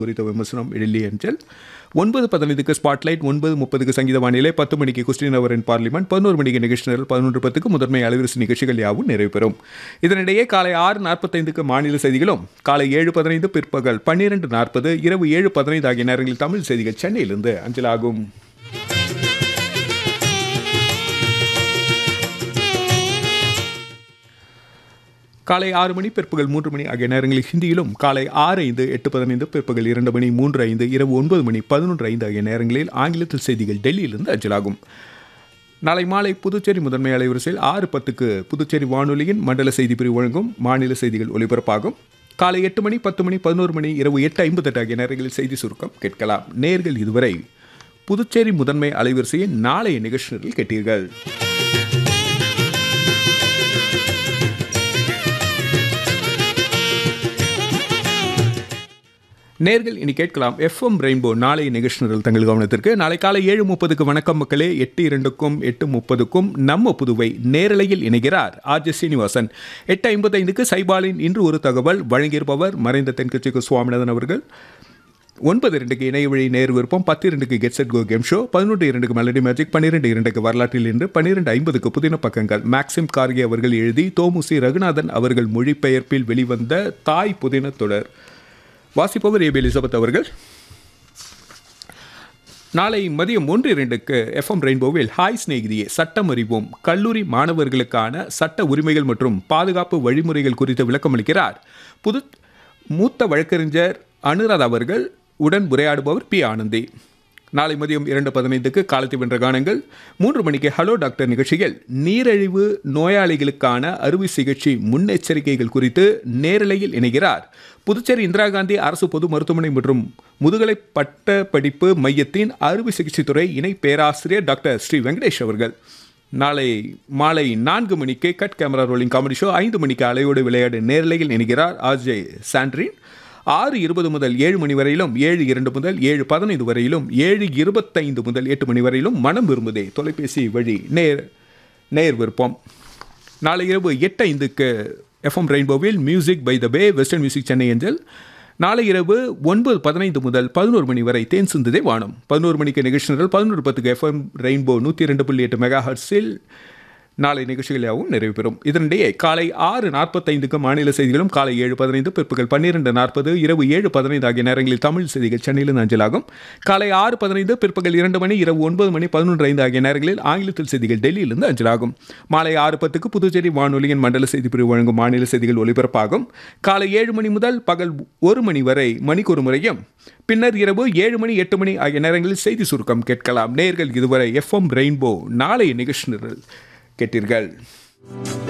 குறித்த விமர்சனம் டெல்லி அஞ்சல் ஒன்பது பதினைந்துக்கு ஸ்பாட்லைட் ஒன்பது முப்பதுக்கு சங்கீத வானிலை பத்து மணிக்கு குஸ்டின் அவர் இன் பார்லிமெண்ட் பதினோரு மணிக்கு நிகழ்ச்சி நிரல் பதினொன்று பத்துக்கு முதன்மை அலைவரிசை நிகழ்ச்சிகள் யாவும் நிறைவு பெறும் இதனிடையே காலை ஆறு நாற்பத்தைந்துக்கு மாநில செய்திகளும் காலை ஏழு பதினைந்து பிற்பகல் பன்னிரெண்டு நாற்பது இரவு ஏழு பதினைந்து ஆகிய நேரங்களில் தமிழ் செய்திகள் சென்னையிலிருந்து அஞ்சலாகும் காலை ஆறு மணி பிற்பகல் மூன்று மணி ஆகிய நேரங்களில் ஹிந்தியிலும் காலை ஆறு ஐந்து எட்டு பதினைந்து பிற்பகல் இரண்டு மணி மூன்று ஐந்து இரவு ஒன்பது மணி பதினொன்று ஐந்து ஆகிய நேரங்களில் ஆங்கிலத்தில் செய்திகள் டெல்லியிலிருந்து அஞ்சலாகும் நாளை மாலை புதுச்சேரி முதன்மை அலைவரிசையில் ஆறு பத்துக்கு புதுச்சேரி வானொலியின் மண்டல செய்தி பிரிவு வழங்கும் மாநில செய்திகள் ஒலிபரப்பாகும் காலை எட்டு மணி பத்து மணி பதினோரு மணி இரவு எட்டு ஐம்பத்தெட்டு ஆகிய நேரங்களில் செய்தி சுருக்கம் கேட்கலாம் நேர்கள் இதுவரை புதுச்சேரி முதன்மை அலைவரிசையின் நாளைய நிகழ்ச்சிகளில் கேட்டீர்கள் நேர்கள் இனி கேட்கலாம் எஃப்எம் ரெயின்போ நாளை நிகழ்ச்சி நிரல் தங்கள் கவனத்திற்கு நாளை காலை ஏழு முப்பதுக்கு வணக்கம் மக்களே எட்டு இரண்டுக்கும் எட்டு முப்பதுக்கும் நம்ம புதுவை நேரலையில் இணைகிறார் ஆர்ஜி சீனிவாசன் எட்டு ஐம்பத்தைந்துக்கு சைபாலின் இன்று ஒரு தகவல் வழங்கியிருப்பவர் மறைந்த தென்கட்சிக்கு சுவாமிநாதன் அவர்கள் ஒன்பது இரண்டுக்கு இணைய வழி நேர் விருப்பம் பத்து இரண்டுக்கு get set go game show பதினொன்று இரண்டுக்கு மெலடி மேஜிக் பன்னிரெண்டு இரண்டுக்கு வரலாற்றில் இன்று பன்னிரெண்டு ஐம்பதுக்கு புதின பக்கங்கள் மேக்சிம் கார்கே அவர்கள் எழுதி தோமுசி ரகுநாதன் அவர்கள் மொழிபெயர்ப்பில் வெளிவந்த தாய் புதின தொடர் வாசிப்பவர் ஏபி எலிசபெத் அவர்கள் நாளை மதியம் ஒன்று இரண்டுக்கு எஃப்எம் ரெயின்போவில் ஹாய் ஸ்நேகிதியே சட்டம் அறிவோம் கல்லூரி மாணவர்களுக்கான சட்ட உரிமைகள் மற்றும் பாதுகாப்பு வழிமுறைகள் குறித்து விளக்கமளிக்கிறார் புது மூத்த வழக்கறிஞர் அனுராத் அவர்கள் உடன் உரையாடுபவர் பி ஆனந்தி நாளை மதியம் இரண்டு பதினைந்துக்கு காலத்தை வென்ற கானங்கள் மூன்று மணிக்கு ஹலோ டாக்டர் நிகழ்ச்சியில் நீரிழிவு நோயாளிகளுக்கான அறுவை சிகிச்சை முன்னெச்சரிக்கைகள் குறித்து நேரலையில் இணைகிறார் புதுச்சேரி இந்திரா காந்தி அரசு பொது மருத்துவமனை மற்றும் முதுகலை பட்ட படிப்பு மையத்தின் அறுவை சிகிச்சை துறை இணை பேராசிரியர் டாக்டர் ஸ்ரீ வெங்கடேஷ் அவர்கள் நாளை மாலை நான்கு மணிக்கு cut camera rolling comedy show ஐந்து மணிக்கு அலையோடு விளையாடு நேரலையில் இணைகிறார் ஆர்ஜே சாண்ட்ரின் ஆறு இருபது முதல் ஏழு மணி வரையிலும் ஏழு இரண்டு முதல் ஏழு பதினைந்து வரையிலும் ஏழு இருபத்தைந்து முதல் எட்டு மணி வரையிலும் மனம் விரும்புதே தொலைபேசி வழி நேர் நேர் விருப்பம் நாளை இரவு எட்டு ஐந்துக்கு எஃப்எம் ரெயின்போவில் music by the bay western music Chennai அஞ்சல் நாளை இரவு ஒன்பது பதினைந்து முதல் பதினோரு மணி வரை தேன் சிந்துதே வானம் பதினோரு மணிக்கு நிகழ்ச்சி நிரல் பதினோரு பத்துக்கு எஃப்எம் ரெயின்போ நூற்றி ரெண்டு புள்ளி எட்டு மெகா ஹர்ஸில் நாளை நிகழ்ச்சிகள் யாவும் நிறைவு பெறும் இதனிடையே காலை ஆறு நாற்பத்தைந்துக்கு மாநில செய்திகளும் காலை ஏழு பதினைந்து பிற்பகல் பன்னிரெண்டு நாற்பது இரவு ஏழு பதினைந்து ஆகிய நேரங்களில் தமிழ் செய்திகள் சென்னையிலிருந்து அஞ்சலாகும் காலை ஆறு பதினைந்து பிற்பகல் இரண்டு மணி இரவு ஒன்பது மணி பதினொன்று ஐந்து ஆகிய நேரங்களில் ஆங்கிலத்தில் செய்திகள் டெல்லியிலிருந்து அஞ்சலாகும் மாலை ஆறு பத்துக்கு புதுச்சேரி வானொலியின் மண்டல செய்தி பிரிவு வழங்கும் மாநில செய்திகள் ஒலிபரப்பாகும் காலை ஏழு மணி முதல் பகல் ஒரு மணி வரை மணிக்கு ஒரு முறையும் பின்னர் இரவு ஏழு மணி எட்டு மணி ஆகிய நேரங்களில் செய்தி சுருக்கம் கேட்கலாம் நேர்கள் இதுவரை எஃப்எம் ரெயின்போ நாளைய நிகழ்ச்சி நிரல் கேட்டீர்கள்